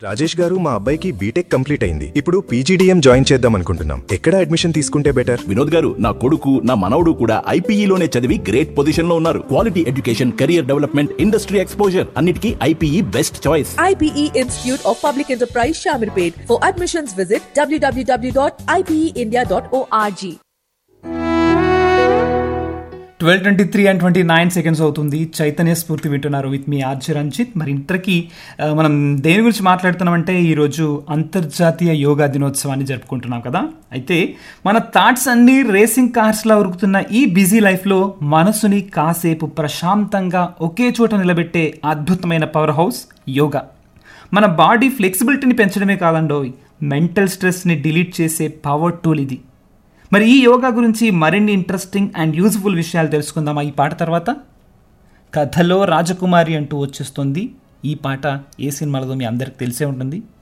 రాజేష్ గారు మా అబ్బాయికి బీటెక్ కంప్లీట్ అయింది ఇప్పుడు పీజీడీఎం జాయిన్ చేద్దాం అనుకుంటున్నాం ఎక్కడ అడ్మిషన్ తీసుకుంటే బెటర్ వినోద్ గారు నా కొడుకు నా మనవడు కూడా ఐపీఈలోనే చదివి గ్రేట్ పొజిషన్ లో ఉన్నారు quality education career development industry exposure అన్నిటికీ IPE best choice IPE Institute of Public Enterprise Shamirpet. For admissions, visit www.ipeindia.org. Twelve twenty three and twenty nine seconds అవుతుంది చైతన్య స్ఫూర్తి వింటున్నారు విత్ మీ ఆర్జి రంజిత్ మరి ఇంతకీ ఆ, మనం దేని గురించి మాట్లాడుతున్నామంటే ఈరోజు అంతర్జాతీయ యోగా దినోత్సవాన్ని జరుపుకుంటున్నాం కదా అయితే మన థాట్స్ అన్నీ రేసింగ్ కార్స్లా ఉరుకుతున్న ఈ బిజీ లైఫ్లో మనసుని కాసేపు ప్రశాంతంగా ఒకే చోట నిలబెట్టే అద్భుతమైన పవర్ హౌస్ యోగా మన బాడీ ఫ్లెక్సిబిలిటీని పెంచడమే కాదండోయ్ మెంటల్ స్ట్రెస్ని డిలీట్ చేసే పవర్ టూల్ ఇది మరి ఈ యోగా గురించి మరిన్ని ఇంట్రెస్టింగ్ అండ్ యూజ్ఫుల్ విషయాలు తెలుసుకుందామా ఈ పాట తర్వాత కథలో రాజకుమారి అంటూ వచ్చేస్తుంది ఈ పాట ఏ సినిమాలదో మీ అందరికి తెలిసే ఉంటుంది